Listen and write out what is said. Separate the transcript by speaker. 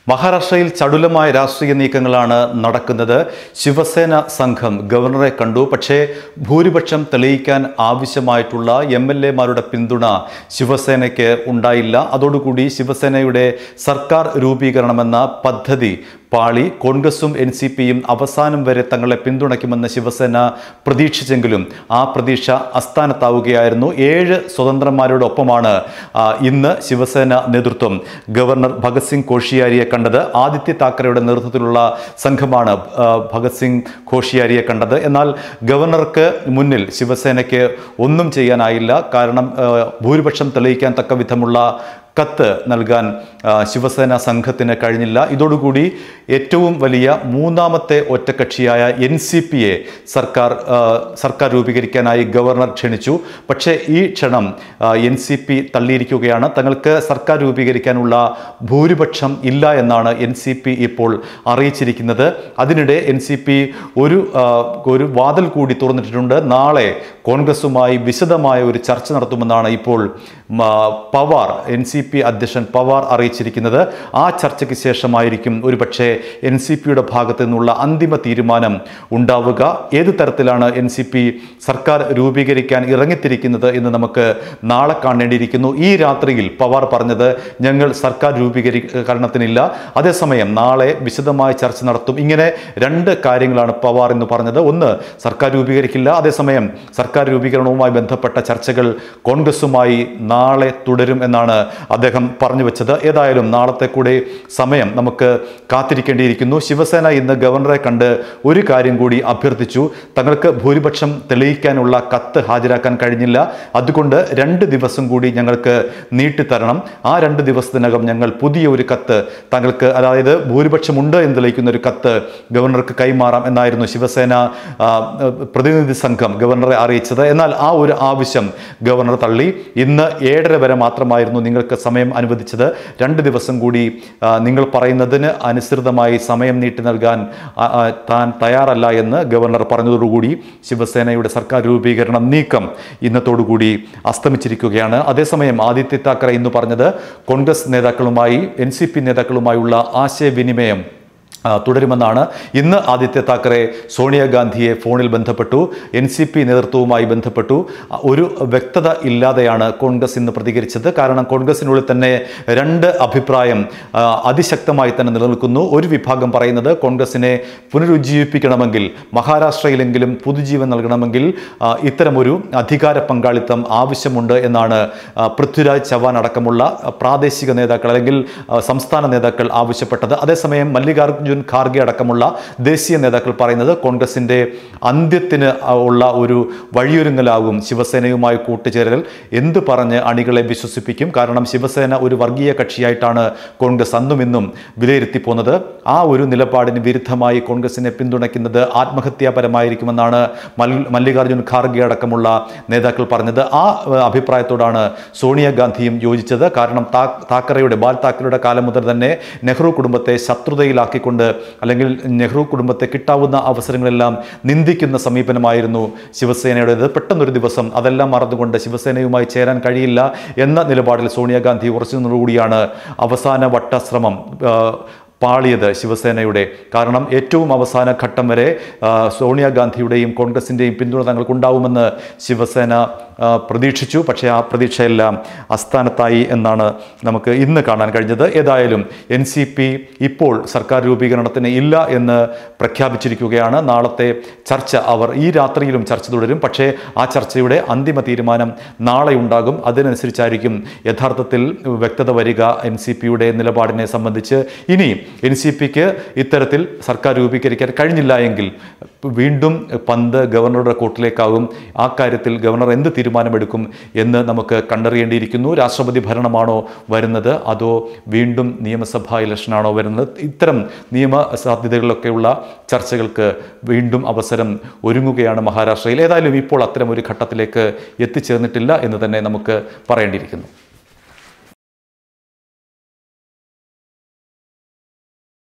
Speaker 1: മഹാരാഷ്ട്രയിൽ ചടുലമായ രാഷ്ട്രീയ നീക്കങ്ങളാണ് നടക്കുന്നത് ശിവസേന സംഘം ഗവർണറെ കണ്ടു പക്ഷേ ഭൂരിപക്ഷം തെളിയിക്കാൻ ആവശ്യമായിട്ടുള്ള എം എൽ എമാരുടെ പിന്തുണ ശിവസേനയ്ക്ക് ഉണ്ടായില്ല അതോടുകൂടി ശിവസേനയുടെ സർക്കാർ രൂപീകരണമെന്ന പദ്ധതി പാളി കോൺഗ്രസും എൻ സി പിയും അവസാനം വരെ തങ്ങളെ പിന്തുണയ്ക്കുമെന്ന് ശിവസേന പ്രതീക്ഷിച്ചെങ്കിലും ആ പ്രതീക്ഷ അസ്ഥാനത്താവുകയായിരുന്നു ഏഴ് സ്വതന്ത്രന്മാരുടെ ഒപ്പമാണ് ആ, ഇന്ന് ശിവസേന നേതൃത്വം ഗവർണർ ഭഗത് സിംഗ് കോഷിയാരിയെ കണ്ടത് ആദിത്യ താക്കറെയുടെ നേതൃത്വത്തിലുള്ള സംഘമാണ് ആ, ഭഗത് സിംഗ് കോഷിയാരിയെ കണ്ടത് എന്നാൽ ഗവർണർക്ക് മുന്നിൽ ശിവസേനയ്ക്ക് ഒന്നും ചെയ്യാനായില്ല കാരണം ആ, ഭൂരിപക്ഷം തെളിയിക്കാൻ തക്ക വിധമുള്ള കത്ത് നൽകാൻ ആ, ശിവസേന സംഘത്തിന് കഴിഞ്ഞില്ല ഇതോടുകൂടി ഏറ്റവും വലിയ മൂന്നാമത്തെ ഒറ്റക്കക്ഷിയായ എൻ സി പിയെ സർക്കാർ ആ, സർക്കാർ രൂപീകരിക്കാനായി ഗവർണർ ക്ഷണിച്ചു പക്ഷേ ഈ ക്ഷണം എൻ സി പി തള്ളിയിരിക്കുകയാണ് തങ്ങൾക്ക് സർക്കാർ രൂപീകരിക്കാനുള്ള ഭൂരിപക്ഷം ഇല്ല എന്നാണ് എൻ സി പി ഇപ്പോൾ അറിയിച്ചിരിക്കുന്നത് അതിനിടെ എൻ സി പി ഒരു ആ, ഒരു വാതിൽ കൂടി തുറന്നിട്ടിട്ടുണ്ട് നാളെ കോൺഗ്രസുമായി വിശദമായ ഒരു ചർച്ച നടത്തുമെന്നാണ് ഇപ്പോൾ മ, പവാർ എൻ സി പി അധ്യക്ഷൻ പവാർ അറിയിച്ചിരിക്കുന്നത് ആ ചർച്ചയ്ക്ക് ശേഷമായിരിക്കും ഒരുപക്ഷെ എൻ സി പിയുടെ ഭാഗത്തു നിന്നുള്ള അന്തിമ തീരുമാനം ഉണ്ടാവുക ഏത് തരത്തിലാണ് എൻ സി പി സർക്കാർ രൂപീകരിക്കാൻ ഇറങ്ങിത്തിരിക്കുന്നത് എന്ന് നമുക്ക് നാളെ കാണേണ്ടിയിരിക്കുന്നു ഈ രാത്രിയിൽ പവാർ പറഞ്ഞത് ഞങ്ങൾ സർക്കാർ രൂപീകരണത്തിനില്ല അതേസമയം നാളെ വിശദമായ ചർച്ച നടത്തും ഇങ്ങനെ രണ്ട് കാര്യങ്ങളാണ് പവാർ എന്ന് പറഞ്ഞത് ഒന്ന് സർക്കാർ രൂപീകരിക്കില്ല അതേസമയം സർക്കാർ രൂപീകരണവുമായി ബന്ധപ്പെട്ട ചർച്ചകൾ കോൺഗ്രസുമായി നാളെ തുടരും എന്നാണ് അദ്ദേഹം പറഞ്ഞു വെച്ചത് ഏതായാലും നാളത്തെ കൂടെ സമയം നമുക്ക് കാത്തിരിക്കേണ്ടിയിരിക്കുന്നു ശിവസേന ഇന്ന് ഗവർണറെ കണ്ട് ഒരു കാര്യം കൂടി അഭ്യർത്ഥിച്ചു തങ്ങൾക്ക് ഭൂരിപക്ഷം തെളിയിക്കാനുള്ള കത്ത് ഹാജരാക്കാൻ കഴിഞ്ഞില്ല അതുകൊണ്ട് രണ്ട് ദിവസം കൂടി ഞങ്ങൾക്ക് നീട്ടിത്തരണം ആ രണ്ട് ദിവസത്തിനകം ഞങ്ങൾ പുതിയ ഒരു കത്ത് താങ്കൾക്ക് അതായത് ഭൂരിപക്ഷമുണ്ട് എന്ന് തെളിയിക്കുന്ന ഒരു കത്ത് ഗവർണർക്ക് കൈമാറാം എന്നായിരുന്നു ശിവസേന ആ, പ്രതിനിധി സംഘം ഗവർണറെ അറിയിച്ചത് എന്നാൽ ആ ഒരു ആവശ്യം ഗവർണർ തള്ളി ഇന്ന് ഏഴര വരെ മാത്രമായിരുന്നു നിങ്ങൾക്ക് സമയം അനുവദിച്ചത് രണ്ട് ദിവസം കൂടി ആ, നിങ്ങൾ പറയുന്നതിന് അനുസൃതമായി സമയം നീട്ടി നൽകാൻ ആ, ആ, താൻ തയ്യാറല്ല എന്ന് ഗവർണർ പറഞ്ഞതോടുകൂടി ശിവസേനയുടെ സർക്കാർ രൂപീകരണ നീക്കം ഇന്നത്തോടുകൂടി അസ്തമിച്ചിരിക്കുകയാണ് അതേസമയം ആദിത്യ താക്കറെ ഇന്ന് പറഞ്ഞത് കോൺഗ്രസ് നേതാക്കളുമായി എൻ സി പി നേതാക്കളുമായുള്ള ആശയവിനിമയം ആ, തുടരുമെന്നാണ് ഇന്ന് ആദിത്യ താക്കറെ സോണിയാഗാന്ധിയെ ഫോണിൽ ബന്ധപ്പെട്ടു എൻ സി പി നേതൃത്വവുമായി ബന്ധപ്പെട്ടു ആ, ഒരു വ്യക്തത ഇല്ലാതെയാണ് കോൺഗ്രസ് ഇന്ന് പ്രതികരിച്ചത് കാരണം കോൺഗ്രസിനുള്ളിൽ തന്നെ രണ്ട് അഭിപ്രായം ആ, അതിശക്തമായി തന്നെ നിലനിൽക്കുന്നു ഒരു വിഭാഗം പറയുന്നത് കോൺഗ്രസിനെ പുനരുജ്ജീവിപ്പിക്കണമെങ്കിൽ മഹാരാഷ്ട്രയിലെങ്കിലും പുതുജീവൻ നൽകണമെങ്കിൽ ആ, ഇത്തരമൊരു അധികാര പങ്കാളിത്തം ആവശ്യമുണ്ട് എന്നാണ് ആ, പൃഥ്വിരാജ് ചവാൻ അടക്കമുള്ള ആ, പ്രാദേശിക നേതാക്കൾ അല്ലെങ്കിൽ ആ, സംസ്ഥാന നേതാക്കൾ ആവശ്യപ്പെട്ടത് അതേസമയം മല്ലികാർജുൻ ഖാർഗെ അടക്കമുള്ള ദേശീയ നേതാക്കൾ പറയുന്നത് കോൺഗ്രസിന്റെ അന്ത്യത്തിന് ആ, ഉള്ള ഒരു വഴിയൊരുങ്ങലാകും ശിവസേനയുമായി കൂട്ടുചേരൽ എന്ത് പറഞ്ഞ് അണികളെ വിശ്വസിപ്പിക്കും കാരണം ശിവസേന ഒരു വർഗീയ കക്ഷിയായിട്ടാണ് കോൺഗ്രസ് അന്നും ഇന്നും വിലയിരുത്തി പോന്നത് ആ ഒരു നിലപാടിന് വിരുദ്ധമായി കോൺഗ്രസിനെ പിന്തുണയ്ക്കുന്നത് ആത്മഹത്യാപരമായിരിക്കുമെന്നാണ് മൽ- മല്ലികാർജുൻ ഖാർഗെ അടക്കമുള്ള നേതാക്കൾ പറഞ്ഞത് ആ ഏഹ്, അഭിപ്രായത്തോടാണ് സോണിയാഗാന്ധിയും യോജിച്ചത് കാരണം താ- താക്കറെയുടെ ബാൽ താക്കറയുടെ കാലം മുതൽ തന്നെ നെഹ്റു കുടുംബത്തെ ശത്രുതയിലാക്കിക്കൊണ്ട് അല്ലെങ്കിൽ നെഹ്റു കുടുംബത്തെ കിട്ടാവുന്ന അവസരങ്ങളെല്ലാം നിന്ദിക്കുന്ന സമീപനമായിരുന്നു ശിവസേനയുടേത് പെട്ടെന്നൊരു ദിവസം അതെല്ലാം മറന്നുകൊണ്ട് ശിവസേനയുമായി ചേരാൻ കഴിയില്ല എന്ന നിലപാടിൽ സോണിയാഗാന്ധി ഉറച്ചു നിന്നതോടുകൂടിയാണ് അവസാന വട്ടശ്രമം ആ, പാളിയത് ശിവസേനയുടെ കാരണം ഏറ്റവും അവസാന ഘട്ടം വരെ ആ, സോണിയാഗാന്ധിയുടെയും കോൺഗ്രസിൻ്റെയും പിന്തുണ തങ്ങൾക്കുണ്ടാവുമെന്ന് ശിവസേന ആ, പ്രതീക്ഷിച്ചു പക്ഷേ ആ പ്രതീക്ഷയെല്ലാം അസ്ഥാനത്തായി എന്നാണ് നമുക്ക് ഇന്ന് കാണാൻ കഴിഞ്ഞത് ഏതായാലും എൻ സി പി ഇപ്പോൾ സർക്കാർ രൂപീകരണത്തിന് ഇല്ല എന്ന് പ്രഖ്യാപിച്ചിരിക്കുകയാണ് നാളത്തെ ചർച്ച അവർ ഈ രാത്രിയിലും ചർച്ച തുടരും പക്ഷേ ആ ചർച്ചയുടെ അന്തിമ തീരുമാനം നാളെ ഉണ്ടാകും അതിനനുസരിച്ചായിരിക്കും യഥാർത്ഥത്തിൽ വ്യക്തത വരിക എൻ സി പിയുടെ നിലപാടിനെ സംബന്ധിച്ച് ഇനി എൻ സി പിക്ക് ഇത്തരത്തിൽ സർക്കാർ രൂപീകരിക്കാൻ കഴിഞ്ഞില്ല എങ്കിൽ വീണ്ടും പന്ത് ഗവർണറുടെ കോർട്ടിലേക്കാകും ആ കാര്യത്തിൽ ഗവർണർ എന്ത് തീരുമാനമെടുക്കും എന്ന് നമുക്ക് കണ്ടറിയേണ്ടിയിരിക്കുന്നു രാഷ്ട്രപതി ഭരണമാണോ വരുന്നത് അതോ വീണ്ടും നിയമസഭാ ഇലക്ഷനാണോ വരുന്നത് ഇത്തരം നിയമ സാധ്യതകളിലൊക്കെയുള്ള ചർച്ചകൾക്ക് വീണ്ടും അവസരം ഒരുങ്ങുകയാണ് മഹാരാഷ്ട്രയിൽ ഏതായാലും ഇപ്പോൾ അത്തരം ഒരു ഘട്ടത്തിലേക്ക് എത്തിച്ചേർന്നിട്ടില്ല എന്ന് തന്നെ നമുക്ക് പറയേണ്ടിയിരിക്കുന്നു